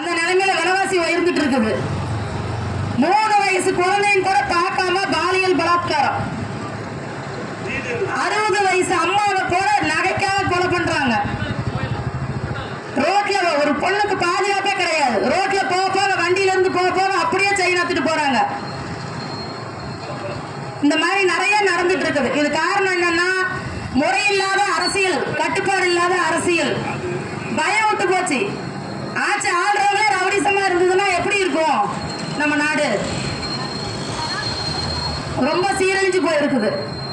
அந்த நிலைமையில விலைவாசி உயர்ந்துட்டு இருக்குது மூணு வயசு குழந்தையும் கூட பார்க்காம பாலியல் பலாத்காரம் அறுபது வயசு அம்மாவை கூட நகைக்காக கொலை பண்றாங்க ரோட்ல ஒரு பொண்ணுக்கு பாதுகாப்பே கிடையாது ரோட்ல போக போக வண்டியில இருந்து போக போக அப்படியே செயின் எடுத்துட்டு போறாங்க இந்த மாதிரி நிறைய நடந்துட்டு இருக்குது இது காரணம் என்னன்னா முறையில்லாத அரசியல் கட்டுப்பாடு இல்லாத அரசியல் பயம் விட்டு போச்சு ஆட்சி ஆள்றவங்களே ரவுடிசமா இருந்ததுன்னா எப்படி இருக்கும் நம்ம நாடு ரொம்ப சீரழிஞ்சு போயிருக்குது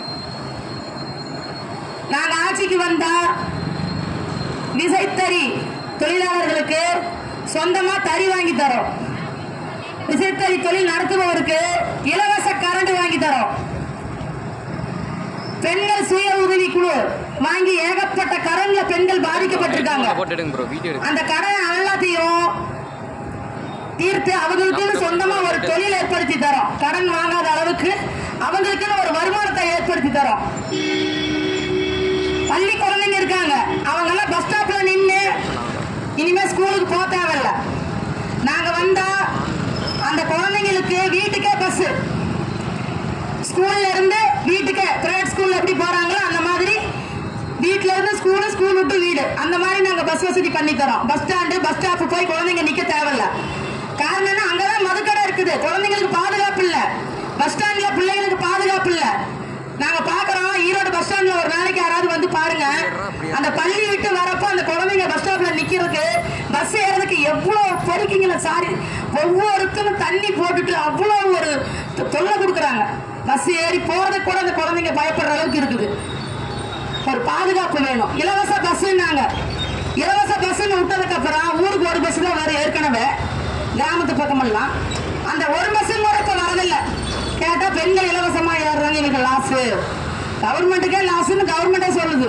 நாங்க ஆட்சிக்கு வந்தா விசைத்தறி தொழிலாளர்களுக்கு சொந்தமா தறி வாங்கி தரோம் விசைத்தறி தொழில் நடத்துபவருக்கு இலவச கரண்ட் வாங்கி தரோம் பெண்கள் சுய உதவி குழு வாங்கி ஏகப்பட்ட கடன்ல பெண்கள் பாதிக்கப்பட்டிருக்காங்க போட்டுடுங்க ப்ரோ வீடியோ எடுங்க அந்த கடன் எல்லாத்தையும் தீர்த்து அவங்களுக்குன்னு சொந்தமா ஒரு தொழில் ஏற்படுத்தி தரோம் கடன் வாங்காத அளவுக்கு அவங்களுக்குன்னு ஒரு வருமானத்தை ஏற்படுத்தி தரோம் பள்ளி குழந்தைங்க இருக்காங்க அவங்க எல்லாம் பஸ் ஸ்டாப்ல நின்று இனிமே ஸ்கூலுக்கு போக தேவையில்ல நாங்க வந்தா அந்த குழந்தைங்களுக்கு வீட்டுக்கே பஸ் ஸ்கூல்ல இருந்து வீட்டுக்கு பிரைவேட் ஸ்கூல்ல எப்படி போறாங்களோ அந்த மாதிரி வீட்ல இருந்து ஸ்கூலு ஸ்கூல் விட்டு வீடு அந்த மாதிரி நாங்க பஸ் வசதி பண்ணி தரோம் பஸ் ஸ்டாண்டு பஸ் ஸ்டாப் போய் குழந்தைங்க நிக்க தேவையில்ல காரணம் என்ன அங்கதான் மதுக்கடை இருக்குது குழந்தைங்களுக்கு பாதுகாப்பு இல்ல பஸ் ஸ்டாண்ட்ல பிள்ளைங்களுக்கு பாதுகாப்பு இல்ல நாங்க பாக்குறோம் ஈரோடு பஸ் ஸ்டாண்ட்ல ஒரு நாளைக்கு யாராவது வந்து பாருங்க அந்த பள்ளி விட்டு வரப்போ அந்த குழந்தைங்க பஸ் ஸ்டாப்ல நிக்கிறதுக்கு பஸ் ஏறதுக்கு எவ்வளவு பொறுக்கிங்கள சாரி ஒவ்வொருத்தரும் தண்ணி போட்டுட்டு அவ்வளவு ஒரு தொ- தொல்லை கொடுக்குறாங்க பஸ் ஏறி போறதுக்கு கூட அந்த குழந்தைங்க பயப்படுற அளவுக்கு இருக்குது ஒரு பாதுகாப்பு வேணும் இலவச பஸ்னாங்க இலவச பஸ்ன்னு விட்டதுக்கு அப்புறம் ஊருக்கு ஒரு பஸ் தான் வரும் ஏற்கனவே கிராமத்து பக்கமெல்லாம் அந்த ஒரு பஸ் கூட இப்ப வரதில்ல கேட்டா பெண்கள் இலவசமா ஏறுறாங்க எங்களுக்கு லாஸ் கவர்மெண்ட்டுக்கே லாஸ்ன்னு கவர்மெண்டே சொல்லுது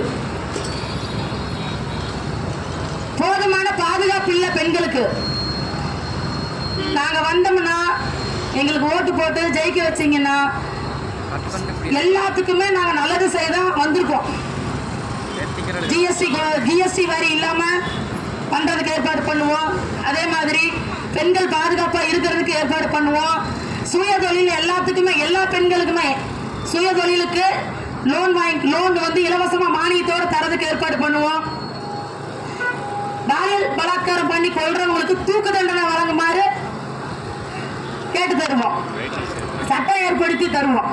போதுமான பாதுகாப்பு இல்ல பெண்களுக்கு நாங்க வந்தோம்னா எங்களுக்கு ஓட்டு போட்டு ஜெயிக்க வச்சீங்கன்னா கட் பண்ணிட்டு இப்படி எல்லாத்துக்குமே நாங்க நல்லது செய்யதான் வந்திருக்கோம் டிக்கெட் எடுங்க ஜிஎஸ்டி ஜிஎஸ்டி வரி இல்லாம பண்றதுக்கு ஏற்பாடு பண்ணுவோம் அதே மாதிரி பெண்கள் பாதுகாப்பா இருக்கிறதுக்கு ஏற்பாடு பண்ணுவோம் சுய தொழில் எல்லாத்துக்குமே எல்லா பெண்களுக்குமே சுய தொழிலுக்கு லோன் வாங்கி லோன் வந்து இலவசமா மானியத்தோட தரதுக்கு ஏற்பாடு பண்ணுவோம் பாலியல் பலாத்காரம் பண்ணி கொள்றவங்களுக்கு தூக்கு தண்டனை வழங்குமாறு கேட்டு தருவோம் சட்டம் ஏற்படுத்தி தருவோம்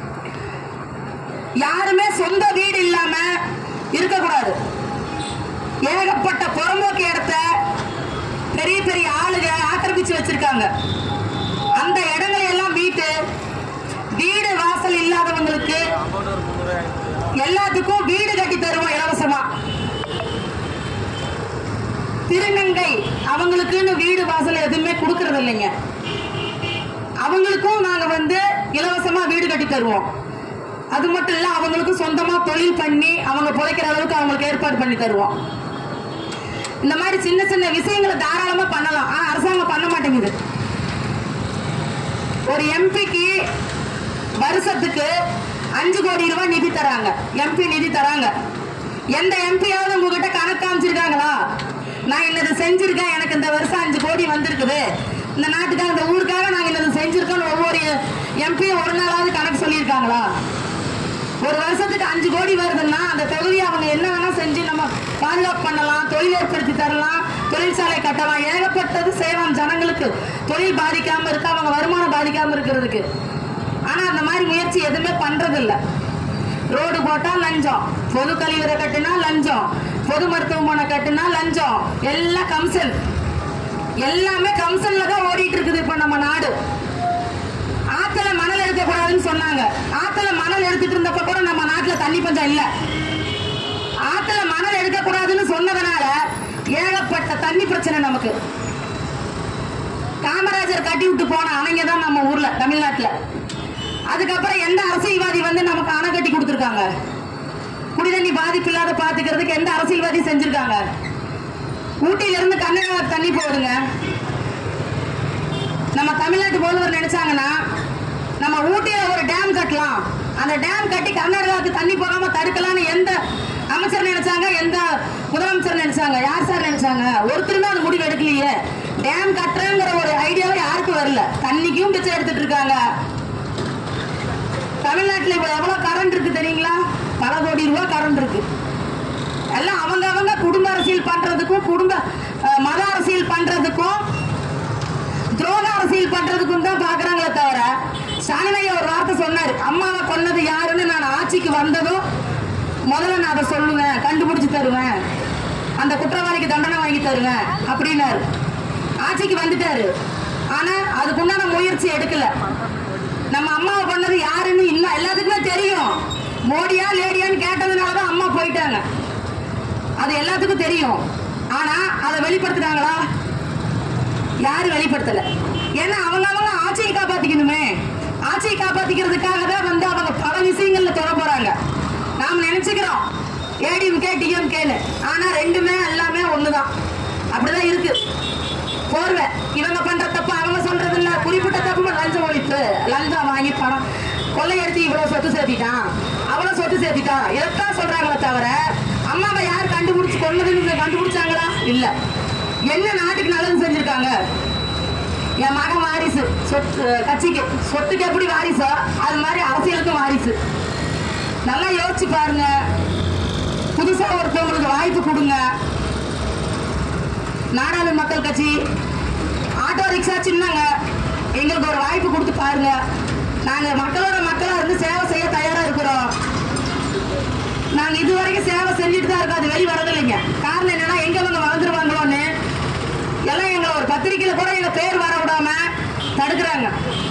யாருமே சொந்த வீடு இல்லாம இருக்கக்கூடாது ஏகப்பட்ட புறம்போக்கு இடத்த பெரிய பெரிய ஆளுங்க ஆக்கிரமிச்சு வச்சிருக்காங்க அந்த இடங்களை எல்லாம் வீட்டு வீடு வாசல் இல்லாதவங்களுக்கு எல்லாத்துக்கும் வீடு கட்டி தருவோம் இலவசமா திருநங்கை அவங்களுக்குன்னு வீடு வாசல் எதுவுமே கொடுக்கறது இல்லைங்க அவங்களுக்கும் நாங்க வந்து இலவசமா வீடு கட்டி தருவோம் அது மட்டும் இல்ல அவங்களுக்கு சொந்தமா தொழில் பண்ணி அவங்க பிழைக்கிற அளவுக்கு அவங்களுக்கு ஏற்பாடு பண்ணி தருவோம் இந்த மாதிரி சின்ன சின்ன விஷயங்களை தாராளமா பண்ணலாம் ஆனா அரசாங்கம் பண்ண மாட்டேங்குது ஒரு எம்பிக்கு வருஷத்துக்கு அஞ்சு கோடி ரூபாய் நிதி தராங்க எம்பி நிதி தராங்க எந்த எம்பியாவது உங்ககிட்ட கணக்கு காமிச்சிருக்காங்களா நான் இன்னது செஞ்சிருக்கேன் எனக்கு இந்த வருஷம் அஞ்சு கோடி வந்திருக்குது இந்த நாட்டுக்காக இந்த ஊருக்காக நாங்க இன்னது செஞ்சிருக்கோம்னு ஒவ்வொரு எம்பியும் ஒரு நாளாவது கணக்கு சொல்லியிருக்காங்களா ஒரு வருஷத்துக்கு அஞ்சு கோடி வருதுன்னா அந்த தொகுதியை அவங்க என்ன வேணா செஞ்சு நம்ம பாதுகாப்பு பண்ணலாம் தொழில் ஏற்படுத்தி தரலாம் தொழிற்சாலை கட்டலாம் ஏகப்பட்டது செய்யலாம் ஜனங்களுக்கு தொழில் பாதிக்காம இருக்க அவங்க வருமானம் பாதிக்காம இருக்கிறதுக்கு ஆனா அந்த மாதிரி முயற்சி எதுவுமே பண்றது இல்ல ரோடு போட்டா லஞ்சம் பொது கழிவறை கட்டுனா லஞ்சம் பொது மருத்துவமனை கட்டுனா லஞ்சம் எல்லாம் கம்சன் எல்லாமே கம்சன்ல தான் ஓடிட்டு இருக்குது இப்ப நம்ம நாடு ஆத்துல மணல் எடுக்க கூடாதுன்னு சொன்னாங்க ஆத்துல மணல் எடுத்துட்டு இருந்தப்ப கூட நம்ம நாட்டுல தண்ணி பஞ்சம் இல்ல ஆத்துல மணல் எடுக்க கூடாதுன்னு சொன்னதுனால ஏகப்பட்ட தண்ணி பிரச்சனை நமக்கு காமராஜர் கட்டி விட்டு போன அணைங்க தான் நம்ம ஊர்ல தமிழ்நாட்டுல அதுக்கப்புறம் எந்த அரசியல்வாதி வந்து நமக்கு அணை கட்டி கொடுத்துருக்காங்க குடிதண்ணி பாதிப்பு இல்லாத பாத்துக்கிறதுக்கு எந்த அரசியல்வாதி செஞ்சிருக்காங்க ஊட்டியில இருந்து கன்னியாகுமரி தண்ணி போகுதுங்க நம்ம தமிழ்நாட்டு முதல்வர் நினைச்சாங்கன்னா நம்ம ஊட்டியில ஒரு டேம் கட்டலாம் அந்த டேம் கட்டி கர்நாடகாவுக்கு தண்ணி போகாம தடுக்கலாம்னு எந்த அமைச்சர் நினைச்சாங்க எந்த முதலமைச்சர் நினைச்சாங்க யார் சார் நினைச்சாங்க ஒருத்தருமே அந்த முடிவு எடுக்கலையே டேம் கட்டுறேங்கிற ஒரு ஐடியாவே யாருக்கும் வரல தண்ணிக்கும் பிச்சை எடுத்துட்டு இருக்காங்க தமிழ்நாட்டுல இப்ப எவ்வளவு கரண்ட் இருக்கு தெரியுங்களா பல கோடி ரூபாய் கரண்ட் இருக்கு எல்லாம் அவங்க அவங்க குடும்ப அரசியல் பண்றதுக்கும் குடும்ப அஹ், மத அரசியல் பண்றதுக்கும் துரோக அரசியல் பண்றதுக்கும் தான் பாக்குறாங்களே தவிர சனமைய ஒரு வார்த்தை சொன்னாரு அம்மாவை கொன்னது யாருன்னு நான் ஆட்சிக்கு வந்ததும் முதல்ல நான் அதை சொல்லுவேன் கண்டுபிடிச்சு தருவேன் அந்த குற்றவாளிக்கு தண்டனை வாங்கி தருவேன் அப்படின்னாரு ஆட்சிக்கு வந்துட்டாரு ஆனா அதுக்குண்டான முயற்சி எடுக்கல நம்ம அம்மாவை கொன்னது யாருன்னு இன்னும் எல்லாத்துக்குமே தெரியும் மோடியா லேடியான்னு கேட்டதுனால தான் அம்மா போயிட்டாங்க அது எல்லாத்துக்கும் தெரியும் ஆனா அதை வெளிப்படுத்துறாங்களா யாரும் வெளிப்படுத்தல ஏன்னா அவங்க அவங்க ஆட்சியை காப்பாத்திக்கணுமே ஆட்சியை காப்பாத்திக்கிறதுக்காக தான் வந்து அவங்க பல விஷயங்கள்ல தொட போறாங்க நாம் நினைச்சுக்கிறோம் ஏடிஎம்கே டிஎம்கேன்னு ஆனா ரெண்டுமே எல்லாமே ஒண்ணுதான் அப்படிதான் இருக்கு போர்வை இவங்க பண்ற தப்பு அவங்க சொல்றது இல்ல குறிப்பிட்ட தப்பு லஞ்ச ஒழிப்பு லஞ்சம் வாங்கி பணம் கொள்ளையடிச்சு இவ்வளவு சொத்து சேர்த்திட்டான் அவ்வளவு சொத்து சேர்த்திட்டான் இதைத்தான் சொல்றாங்களே தவிர அம்மாவை யார் கண்டுபிடிச்சு கொன்னதுன்னு கண்டுபிடிச்சாங்களா இல்ல என்ன நாட்டுக்கு நல்லது செஞ்சிருக்காங்க என் மகன் வாரிசு சொத்து கட்சிக்கு சொத்துக்கு எப்படி வாரிசோ அது மாதிரி அரசியலுக்கும் வாரிசு நல்லா யோசிச்சு பாருங்க புதுசா ஒருத்தவங்களுக்கு வாய்ப்பு கொடுங்க நாடாளு மக்கள் கட்சி ஆட்டோ ரிக்ஷா சின்னங்க எங்களுக்கு ஒரு வாய்ப்பு கொடுத்து பாருங்க நாங்க மக்களோட மக்களா இருந்து சேவை செய்ய தயாரா இருக்கிறோம் நாங்க இது வரைக்கும் சேவை செஞ்சுட்டு தான் இருக்கோம் அது வெளி வரதில்லைங்க காரணம் என்னன்னா எங்க வந்து வளர்ந்துருவாங்களோன்னு எல்லாம் எங்களை ஒரு பத்திரிக்கையில கூட எங்க பேர் வர விடாம தடுக்கிறாங்க